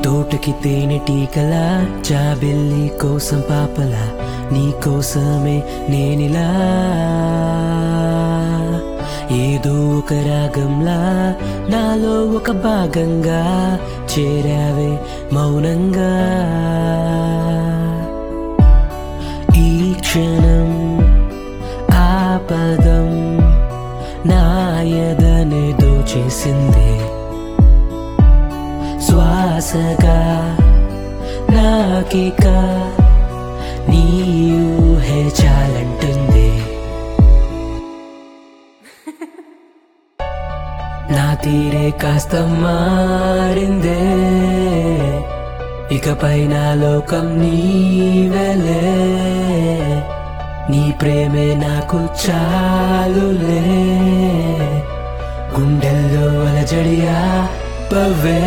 తోటకి తేనెటీకలా జాబెల్లి కోసం పాపలా నీ కోసమే నేనిలా ఏదో ఒక రాగంలా నాలో ఒక భాగంగా చేరావే మౌనంగా ఈ క్షణం ఆపదం నాయదనే దోచేసింది శ్వాసగా నాకిక నీ ఊహే చాలంటుంది నా తీరే కాస్త మారిందే ఇకపై నా లోకం నీవెలే నీ ప్రేమే నాకు చాలులే గుండెల్లో అలజడియా పవే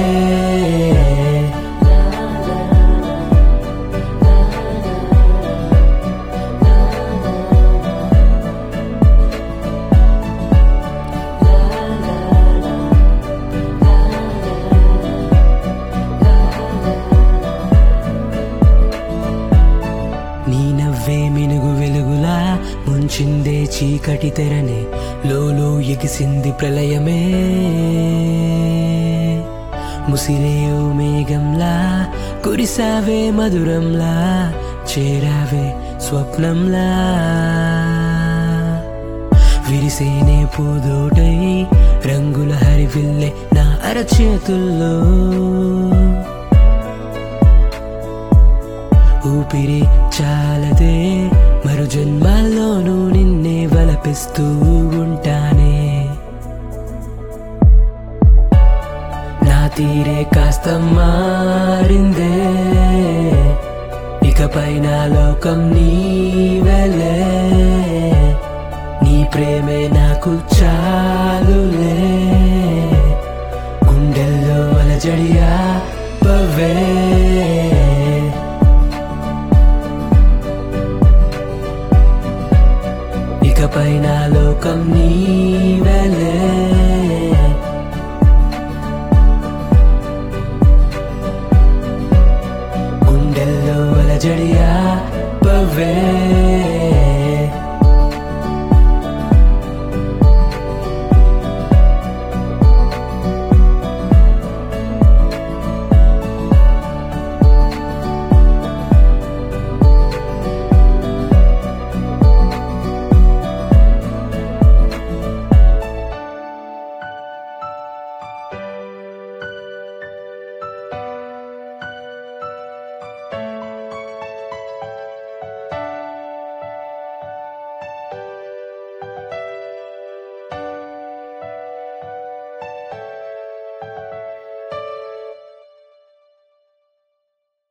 నీ నవ్వే మినుగు వెలుగులా ముంచిందే చీకటి తెరనే లోలో ఎగిసింది ప్రళయమే ముసిరే ఓ మేఘంలా కురిసావే మధురంలా చేరావే స్వప్నంలా విరిసేనే పూదోటై రంగుల హరివిల్లే నా అరచేతుల్లో ఊపిరి చాలదే మరు జన్మాల్లోనూ నిన్నే వలపిస్తూ ఉంటానే నా తీరే కాస్త మారిందే ఇకపై నా లోకం నీవెలే నీ ప్రేమే నాకు చాలులే గుండెల్లో అలజడియా పవే ఇకపై నా లోకం నీ